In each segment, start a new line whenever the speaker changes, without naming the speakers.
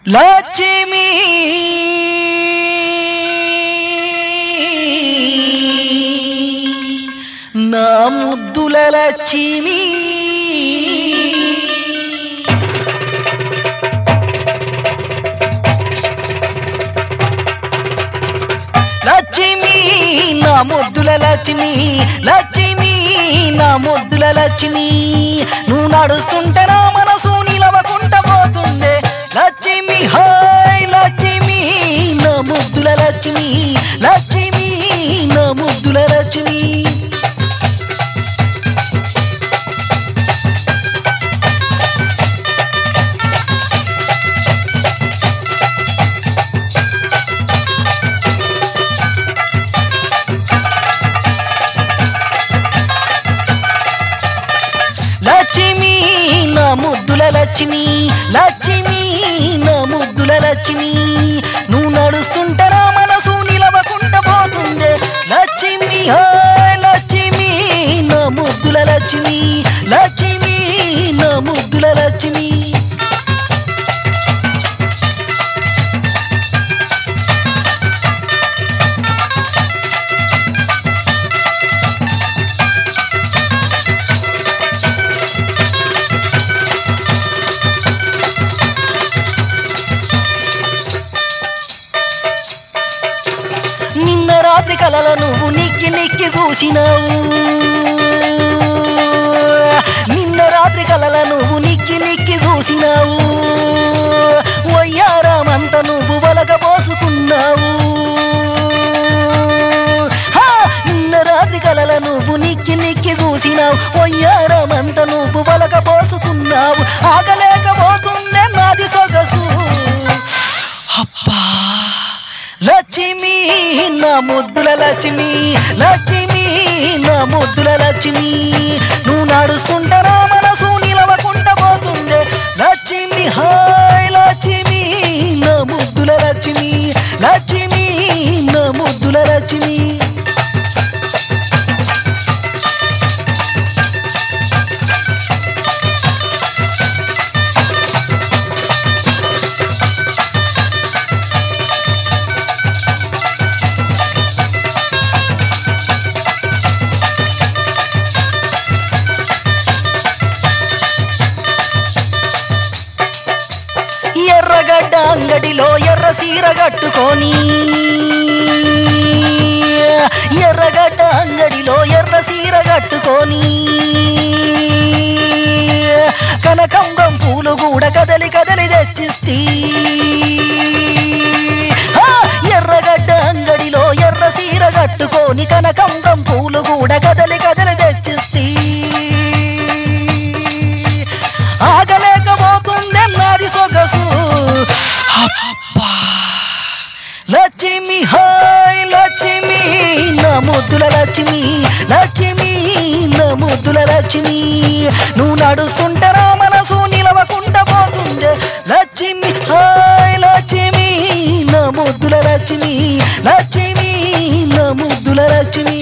లక్ష్మి నా ముద్దుల లక్ష్మి లక్ష్మి నా ముద్దుల లక్ష్మి లక్ష్మి నా ముద్దుల లక్ష్మి నువ్వు నడుస్తుంటే నా మనసు నిలవకుండా పోతుందే లక్ష్మి హాయ్ లక్ష్మి నా ముద్దుల లక్ష్మి లక్ష్మి నా ముద్దుల లక్ష్మి లక్ష్మి నా ముద్దుల లక్ష్మి లక్ష్మి నా ముద్దుల లక్ష్మి నువ్వు నడుస్తుంటే నా మనసు నిలవకుండా పోతుందే లక్ష్మి హాయ్ లక్ష్మి నా ముద్దుల లక్ష్మి లక్ష్మి నా ముద్దుల లక్ష్మి నిన్న రాత్రి కలల నువ్వు నిక్కి నిక్కి చూసినావు నిన్న రాత్రి కలల నువ్వు నిక్కి నిక్కి చూసినావు వయ్యారామంత నువ్వు వలక పోసుకున్నావు హా! నిన్న రాత్రి కలల నువ్వు నిక్కి నిక్కి చూసినావు వయ్యారమంత నువ్వు వలక పోసుకున్నావు ఆగలేకపోతుందే నాది సొగసు అబ్బా లక్ష్మి నా ముద్దుల లక్ష్మి లక్ష్మి నా ముద్దుల లక్ష్మి నువ్వు నడుస్తుంటే నా మనసు నిలవకుండా పోతుందే లక్ష్మి హాయ్ లక్ష్మి నా ముద్దుల లక్ష్మి లక్ష్మి నా ముద్దుల లక్ష్మి ఎర్రగడ్డ అంగడిలో ఎర్ర సీర కట్టుకొని ఎర్రగడ్డ అంగడిలో ఎర్ర సీర కట్టుకొని కనకంబం పూలు కూడా కదలి కదలి తెచ్చిస్తి ఆ, ఎర్రగడ్డ అంగడిలో ఎర్ర సీర కట్టుకొని కనకంబం పూలు కూడా కదలి కదలి తెచ్చిస్తి ఆగలేకపోతుందే నాది సొగసు అబ్బా! లక్ష్మి హాయ్ లక్ష్మి నా ముద్దుల లక్ష్మి లక్ష్మి నా ముద్దుల లక్ష్మి నువ్వు నడుస్తుంటే నా మనసు నిలవకుండా పోతుంది లక్ష్మి హాయ్ లక్ష్మి నా ముద్దుల లక్ష్మి లక్ష్మి నా ముద్దుల లక్ష్మి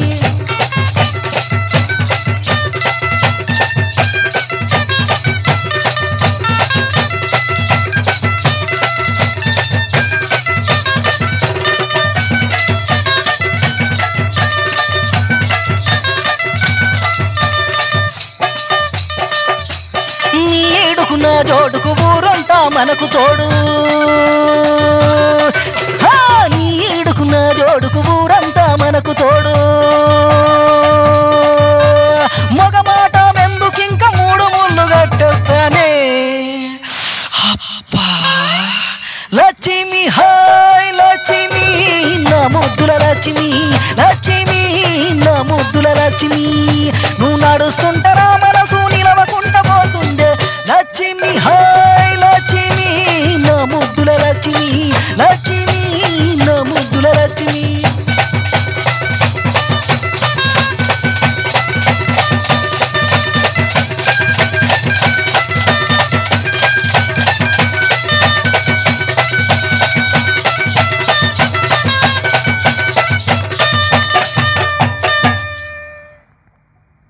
నీ ఏడుకు నా జోడుకు ఊరంతా మనకు తోడు హా, నీ ఏడుకు నా జోడుకు ఊరంతా మనకు తోడు మగ మాట మెందుకింక మూడు ముళ్ళు కట్టేస్తానే అబ్బా లక్ష్మి హాయ్ లక్ష్మి నా ముద్దుల లక్ష్మి లక్ష్మి నా ముద్దుల లక్ష్మి నువ్వు నడుస్తుంటే నా మనసు నిలవకుండా పోతుందే లక్ష్మి హాయ్ లక్ష్మి నా ముద్దుల లక్ష్మి లక్ష్మి